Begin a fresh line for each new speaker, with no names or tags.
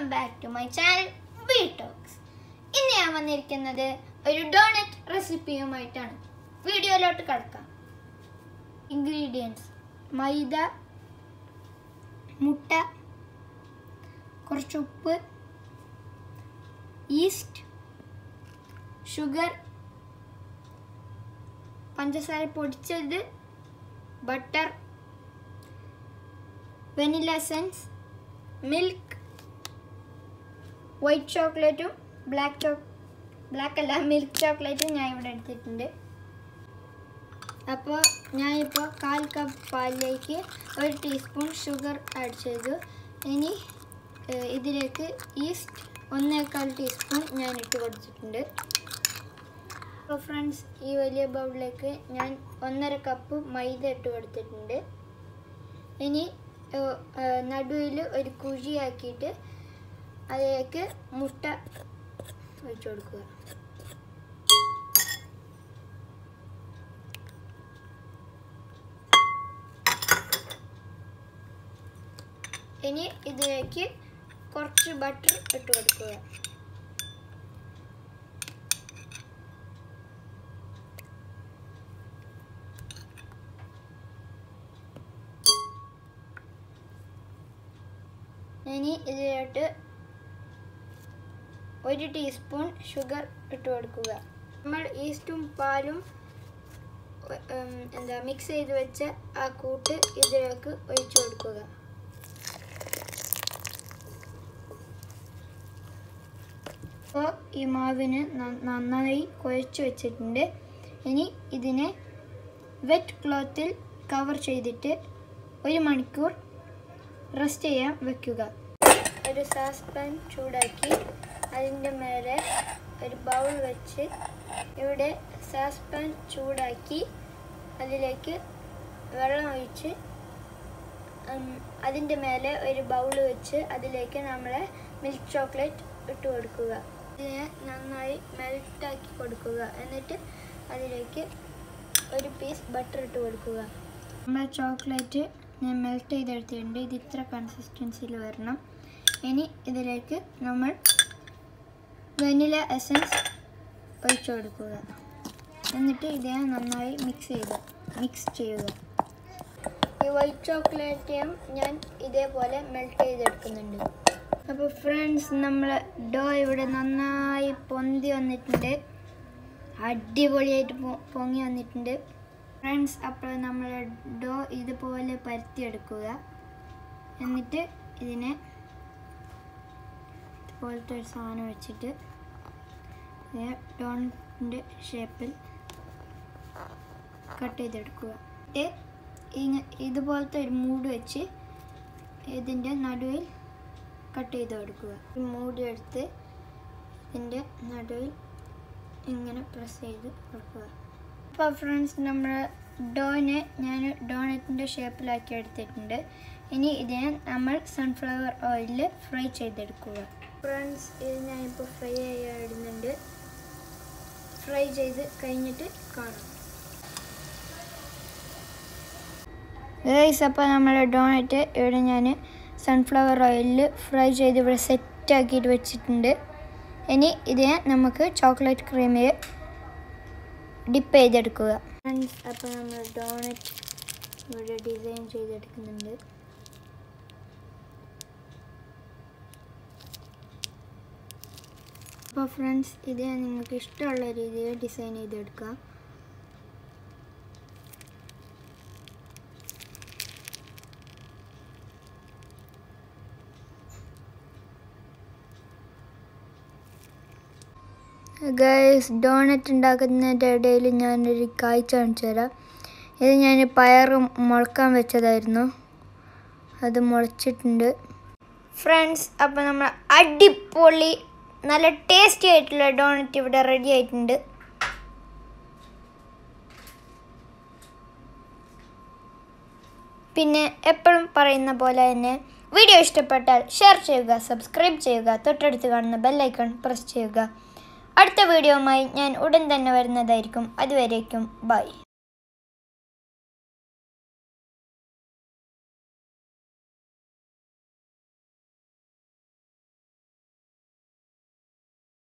back to my channel B talks ഇന്ന് ഞാൻ വന്നിരിക്കുന്നത് ഒരു ഡോണറ്റ് റെസിപ്പിയുമായിട്ടാണ് വീഡിയോയിലോട്ട് കിടക്കാം ഇൻഗ്രീഡിയൻസ് മൈദ മുട്ട കുറച്ച് ഉപ്പ് ഈസ്റ്റ് ഷുഗർ പഞ്ചസാര പൊടിച്ചത് butter vanilla essence milk white ചോക്ലേറ്റും ബ്ലാക്ക് ചോ ബ്ലാക്ക് അല്ല മിൽക്ക് ചോക്ലേറ്റും ഞാൻ ഇവിടെ എടുത്തിട്ടുണ്ട് അപ്പോൾ ഞാനിപ്പോൾ കാൽ കപ്പ് പാലിലേക്ക് ഒരു ടീസ്പൂൺ ഷുഗർ ആഡ് ചെയ്തു ഇനി ഏഹ്, ഇതിലേക്ക് ഈസ്റ്റ് ഒന്നേകാൽ ടീസ്പൂൺ ഞാൻ ഇട്ട് കൊടുത്തിട്ടുണ്ട് അപ്പോൾ ഫ്രണ്ട്സ് ഈ വലിയ ബൗളിലേക്ക് ഞാൻ ഒന്നര കപ്പ് മൈദ ഇട്ട് കൊടുത്തിട്ടുണ്ട് ഇനി നടുവിൽ ഒരു കുഴിയാക്കിയിട്ട് അതിലേക്ക് മുട്ട ഒഴിച്ചു കൊടുക്കുക ഇനി ഇതിലേക്ക് കുറച്ച് ബട്ടർ ഇട്ട് കൊടുക്കുക ഇനി ഇതിലോട്ട് ഒരു ടീസ്പൂൺ ഷുഗർ ഇട്ട് കൊടുക്കുക നമ്മൾ ഈസ്റ്റും പാലും ഉം, എന്താ മിക്സ് ചെയ്ത് വെച്ച ആ കൂട്ട് ഇതിലേക്ക് ഒഴിച്ചു കൊടുക്കുക അപ്പോൾ ഈ മാവിന് ന- നന്നായി കുഴച്ച് വെച്ചിട്ടുണ്ട് ഇനി ഇതിനെ വെറ്റ് ക്ലോത്തിൽ കവർ ചെയ്തിട്ട് ഒരു മണിക്കൂർ റെസ്റ്റ് ചെയ്യാൻ വെക്കുക ഒരു സാസ് പാൻ ചൂടാക്കി അതിൻ്റെ മേലെ ഒരു ബൗൾ വെച്ച് ഇവിടെ സാസ് പാൻ ചൂടാക്കി അതിലേക്ക് വെള്ളം ഒഴിച്ച് ഉം, അതിൻ്റെ മേലെ ഒരു ബൗൾ വെച്ച് അതിലേക്ക് നമ്മളെ മിൽക്ക് ചോക്ലേറ്റ് ഇട്ട് കൊടുക്കുക ഇതിനെ നന്നായി മെൽറ്റാക്കി കൊടുക്കുക എന്നിട്ട് അതിലേക്ക് ഒരു പീസ് ബട്ടർ ഇട്ട് കൊടുക്കുക നമ്മുടെ ചോക്ലേറ്റ് ഞാൻ മെൽറ്റ് ചെയ്തെടുത്തിട്ടുണ്ട് ഇത് ഇത്ര കൺസിസ്റ്റൻസിയിൽ വരണം ഇനി ഇതിലേക്ക് നമ്മൾ വെനില എസൻസ് ഒഴിച്ചു കൊടുക്കുക എന്നിട്ട് ഇതിനെ നന്നായി മിക്സ് ചെയ്ത് മിക്സ് ചെയ്യുക ഈ വൈറ്റ് ചോക്ലേറ്റും ഞാൻ ഇതേപോലെ മെൽറ്റ് ചെയ്തെടുക്കുന്നുണ്ട് അപ്പോൾ ഫ്രണ്ട്സ് നമ്മൾ ഡോ ഇവിടെ നന്നായി പൊന്തി വന്നിട്ടുണ്ട് അടിപൊളിയായിട്ട് പൊ- പൊങ്ങി വന്നിട്ടുണ്ട് ഫ്രണ്ട്സ് അപ്പോൾ നമ്മൾ ഡോ ഇതുപോലെ പരത്തിയെടുക്കുക എന്നിട്ട് ഇതിനെ ഇതുപോലത്തെ ഒരു സാധനം വെച്ചിട്ട് ഡോണിൻ്റെ ഷേപ്പിൽ കട്ട് ചെയ്തെടുക്കുക എന്നിട്ട് ഇങ്ങ- ഇതുപോലത്തെ ഒരു മൂട് വെച്ച് ഇതിൻ്റെ നടുവിൽ കട്ട് ചെയ്ത് കൊടുക്കുക ഈ മൂടി എടുത്ത് ഇതിൻ്റെ നടുവിൽ ഇങ്ങനെ പ്രസ് ചെയ്ത് കൊടുക്കുക അപ്പോൾ ഫ്രണ്ട്സ് നമ്മൾ ഡോനെ ഞാൻ ഡോണറ്റിൻ്റെ ഷേപ്പിലാക്കി എടുത്തിട്ടുണ്ട് ഇനി ഇതിനെ നമ്മൾ സൺഫ്ലവർ ഓയിലിൽ ഫ്രൈ ചെയ്തെടുക്കുക ഫ്രണ്ട്സ് ഇത് ഞാനിപ്പോൾ ഫ്രൈ ചെയ്യാൻ ഇടുന്നുണ്ട് ഫ്രൈ ചെയ്ത് കഴിഞ്ഞിട്ട് കാണാം ഗൈസ് അപ്പോൾ നമ്മുടെ ഡോണറ്റ് ഇവിടെ ഞാൻ സൺഫ്ലവർ ഓയിലിൽ ഫ്രൈ ചെയ്ത് ഇവിടെ സെറ്റ് ആക്കിയിട്ട് വെച്ചിട്ടുണ്ട് ഇനി ഇതിനെ നമുക്ക് ചോക്ലേറ്റ് ക്രീമിൽ ഡിപ്പ് ചെയ്തെടുക്കുക ഫ്രണ്ട്സ് അപ്പോൾ നമ്മൾ ഡോണറ്റ് ഇവിടെ ഡിസൈൻ ചെയ്തെടുക്കുന്നുണ്ട് അപ്പോൾ ഫ്രണ്ട്സ് ഇത് നിങ്ങൾക്ക് ഇഷ്ടമുള്ള രീതിയിൽ ഡിസൈൻ ചെയ്തെടുക്കാം ഗൈസ് ഡോണറ്റ് ഉണ്ടാക്കുന്നതിൻ്റെ ഇടയിൽ ഞാനൊരു കാഴ്ച കാണിച്ചു തരാം ഇത് ഞാൻ പയർ മുളക്കാൻ വെച്ചതായിരുന്നു അത് മുളച്ചിട്ടുണ്ട് ഫ്രണ്ട്സ് അപ്പോൾ നമ്മൾ അടിപൊളി നല്ല ടേസ്റ്റി ആയിട്ടുള്ള ഡോണറ്റ് ഇവിടെ റെഡി ആയിട്ടുണ്ട് പിന്നെ എപ്പോഴും പറയുന്ന പോലെ തന്നെ വീഡിയോ ഇഷ്ടപ്പെട്ടാൽ ഷെയർ ചെയ്യുക സബ്സ്ക്രൈബ് ചെയ്യുക തൊട്ടടുത്ത് കാണുന്ന ബെല്ലൈക്കൺ പ്രസ് ചെയ്യുക അടുത്ത വീഡിയോയുമായി ഞാൻ ഉടൻ തന്നെ വരുന്നതായിരിക്കും അതുവരേക്കും ബൈ